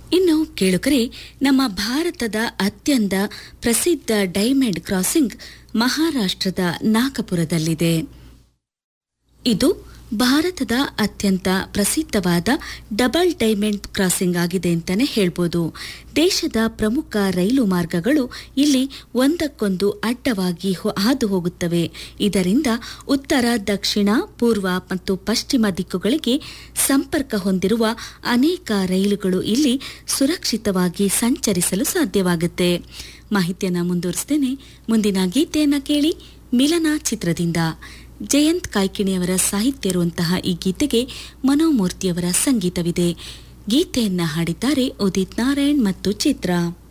ಇನ್ನು ಕೇಳುಗರೆ ನಮ್ಮ ಭಾರತದ ಅತ್ಯಂತ ಪ್ರಸಿದ್ಧ ಡೈಮಂಡ್ ಕ್ರಾಸಿಂಗ್ ಮಹಾರಾಷ್ಟ್ರದ ನಾಗಪುರದಲ್ಲಿದೆ ಇದು ಭಾರತದ ಅತ್ಯಂತ ಪ್ರಸಿದ್ಧವಾದ ಡಬಲ್ ಡೈಮಂಡ್ ಕ್ರಾಸಿಂಗ್ ಆಗಿದೆ ಅಂತಾನೆ ಹೇಳ್ಬೋದು ದೇಶದ ಪ್ರಮುಖ ರೈಲು ಮಾರ್ಗಗಳು ಇಲ್ಲಿ ಒಂದಕ್ಕೊಂದು ಅಡ್ಡವಾಗಿ ಹೊ- ಹಾದು ಹೋಗುತ್ತವೆ ಇದರಿಂದ ಉತ್ತರ ದಕ್ಷಿಣ ಪೂರ್ವ ಮತ್ತು ಪಶ್ಚಿಮ ದಿಕ್ಕುಗಳಿಗೆ ಸಂಪರ್ಕ ಹೊಂದಿರುವ ಅನೇಕ ರೈಲುಗಳು ಇಲ್ಲಿ ಸುರಕ್ಷಿತವಾಗಿ ಸಂಚರಿಸಲು ಸಾಧ್ಯವಾಗುತ್ತೆ ಮಾಹಿತಿಯನ್ನ ಮುಂದುವರಿಸ್ತೇನೆ ಮುಂದಿನ ಗೀತೆಯನ್ನ ಕೇಳಿ ಮಿಲನ ಚಿತ್ರದಿಂದ ಜಯಂತ್ ಕಾಯ್ಕಿಣಿಯವರ ಸಾಹಿತ್ಯ ಇರುವಂತಹ ಈ ಗೀತೆಗೆ ಮನೋಮೂರ್ತಿಯವರ ಸಂಗೀತವಿದೆ ಗೀತೆಯನ್ನ ಹಾಡಿದ್ದಾರೆ ಉದಿತ್ ನಾರಾಯಣ್ ಮತ್ತು ಚಿತ್ರ